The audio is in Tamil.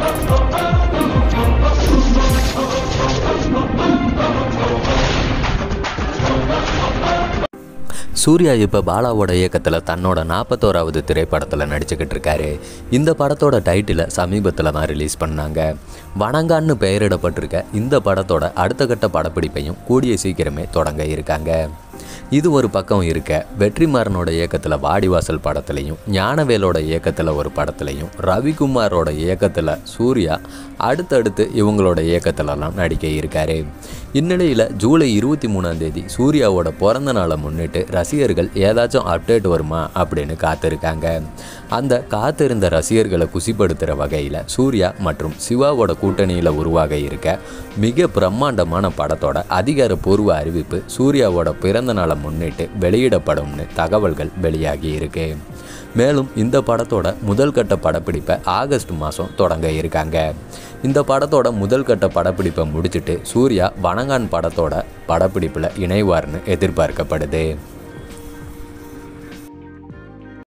சூர்யா இப்போ பாலாவோட இயக்கத்தில் தன்னோட நாற்பத்தோராவது திரைப்படத்தில் நடிச்சுக்கிட்டு இருக்காரு இந்த படத்தோட டைட்டிலை சமீபத்தில் தான் ரிலீஸ் பண்ணாங்க வணங்கான்னு பெயரிடப்பட்டிருக்க இந்த படத்தோட அடுத்த கட்ட படப்பிடிப்பையும் கூடிய சீக்கிரமே தொடங்க இருக்காங்க இது ஒரு பக்கம் இருக்க வெற்றிமாறனோட இயக்கத்தில் வாடிவாசல் படத்துலையும் ஞானவேலோட இயக்கத்தில் ஒரு படத்துலையும் ரவிக்குமாரோட இயக்கத்தில் சூர்யா அடுத்தடுத்து இவங்களோட இயக்கத்திலலாம் நடிக்க இருக்காரு இந்நிலையில் ஜூலை இருபத்தி மூணாம் தேதி சூர்யாவோட பிறந்த நாளை முன்னிட்டு ரசிகர்கள் ஏதாச்சும் அப்டேட் வருமா அப்படின்னு காத்திருக்காங்க அந்த காத்திருந்த ரசிகர்களை குசிப்படுத்துகிற வகையில் சூர்யா மற்றும் சிவாவோட கூட்டணியில் உருவாக இருக்க மிக பிரம்மாண்டமான படத்தோட அதிகாரப்பூர்வ அறிவிப்பு சூர்யாவோட பிறந்த நாளை முன்னிட்டு வெளியிடப்படும்னு தகவல்கள் வெளியாகி இருக்கு மேலும் இந்த படத்தோட முதல் கட்ட படப்பிடிப்பை ஆகஸ்ட் மாதம் தொடங்க இருக்காங்க இந்த படத்தோட முதல் கட்ட படப்பிடிப்பை முடிச்சுட்டு சூர்யா வணங்கான் படத்தோட படப்பிடிப்பில் இணைவார்னு எதிர்பார்க்கப்படுது